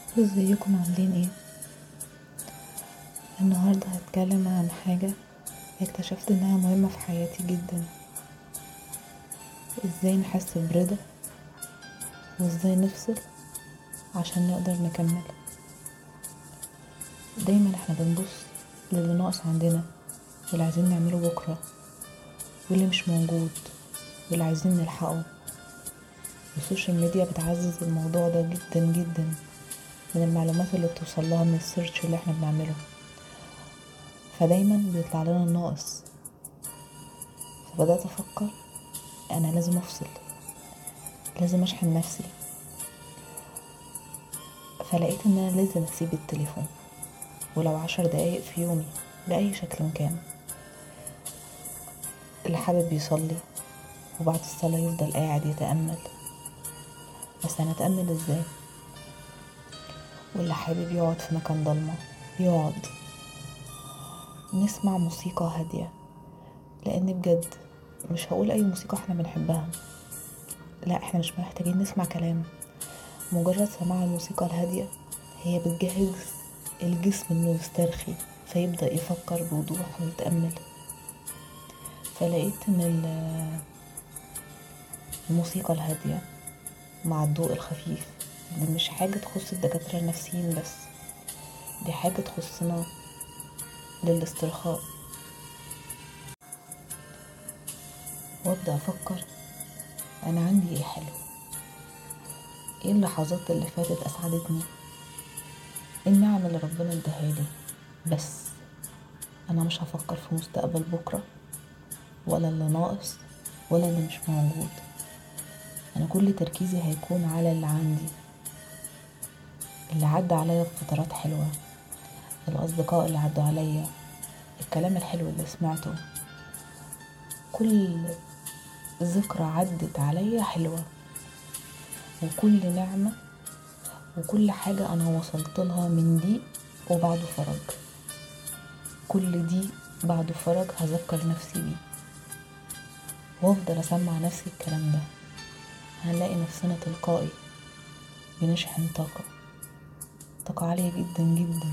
ازيكم عاملين ايه النهارده هتكلم عن حاجه اكتشفت انها مهمه في حياتي جدا ازاي نحس برضا وازاي نفصل عشان نقدر نكمل دايما احنا بنبص للي ناقص عندنا واللي عايزين نعمله بكره واللي مش موجود واللي عايزين نلحقه السوشيال ميديا بتعزز الموضوع ده جدا جدا من المعلومات اللي بتوصل لها من السيرش اللي احنا بنعمله فدايما بيطلع لنا الناقص فبدأت أفكر أنا لازم أفصل لازم أشحن نفسي فلقيت إن أنا لازم أسيب التليفون ولو عشر دقايق في يومي بأي شكل كان اللي حابب يصلي وبعد الصلاة يفضل قاعد يتأمل بس أنا أتأمل إزاي واللي حابب يقعد في مكان ضلمة يقعد نسمع موسيقى هادية لأن بجد مش هقول أي موسيقى احنا بنحبها لا احنا مش محتاجين نسمع كلام مجرد سماع الموسيقى الهادية هي بتجهز الجسم انه يسترخي فيبدأ يفكر بوضوح ويتأمل فلقيت ان الموسيقى الهادية مع الضوء الخفيف دي مش حاجة تخص الدكاترة النفسيين بس دي حاجة تخصنا للاسترخاء وابدأ أفكر أنا عندي إيه حلو إيه اللحظات اللي فاتت أسعدتني إيه النعم اللي ربنا اداهالي بس أنا مش هفكر في مستقبل بكرة ولا اللي ناقص ولا اللي مش موجود أنا كل تركيزي هيكون على اللي عندي اللي عدى عليا في فترات حلوة الأصدقاء اللي عدوا عليا الكلام الحلو اللي سمعته كل ذكرى عدت عليا حلوة وكل نعمة وكل حاجة أنا وصلت لها من دي وبعده فرج كل دي بعده فرج هذكر نفسي بيه وافضل اسمع نفسي الكلام ده هنلاقي نفسنا تلقائي بنشحن طاقة طاقة عالية جدا جدا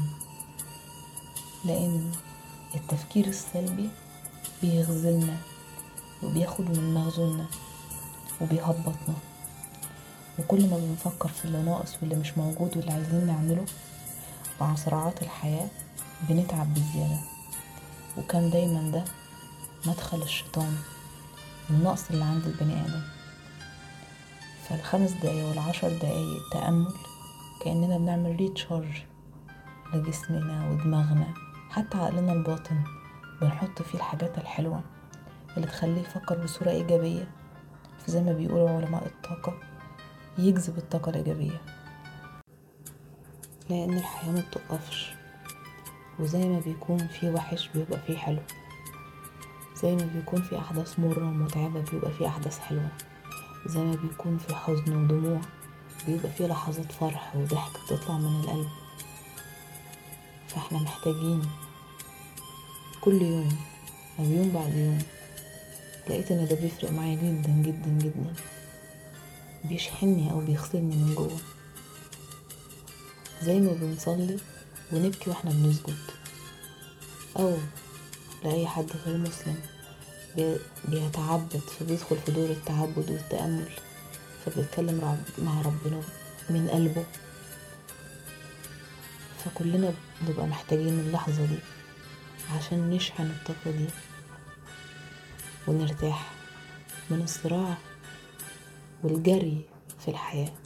لأن التفكير السلبي بيغزلنا وبياخد من مخزوننا وبيهبطنا وكل ما بنفكر في اللي ناقص واللي مش موجود واللي عايزين نعمله مع صراعات الحياة بنتعب بزيادة وكان دايما ده مدخل الشيطان النقص اللي عند البني آدم فالخمس دقايق والعشر دقايق تأمل كأننا بنعمل ريتشارج لجسمنا ودماغنا حتى عقلنا الباطن بنحط فيه الحاجات الحلوة اللي تخليه يفكر بصورة إيجابية فزي ما بيقولوا علماء الطاقة يجذب الطاقة الإيجابية لأن الحياة ما بتقفش وزي ما بيكون في وحش بيبقى فيه حلو زي ما بيكون في أحداث مرة ومتعبة بيبقى في أحداث حلوة زي ما بيكون في حزن ودموع بيبقى في لحظات فرح وضحك بتطلع من القلب فاحنا محتاجين كل يوم أو يوم بعد يوم لقيت ان ده بيفرق معايا جدا جدا جدا بيشحنني او بيغسلني من جوه زي ما بنصلي ونبكي واحنا بنسجد او لأي حد غير مسلم بيتعبد فبيدخل في دور التعبد والتأمل فبيتكلم مع ربنا من قلبه فكلنا بنبقى محتاجين اللحظة دي عشان نشحن الطاقة دي ونرتاح من الصراع والجري في الحياه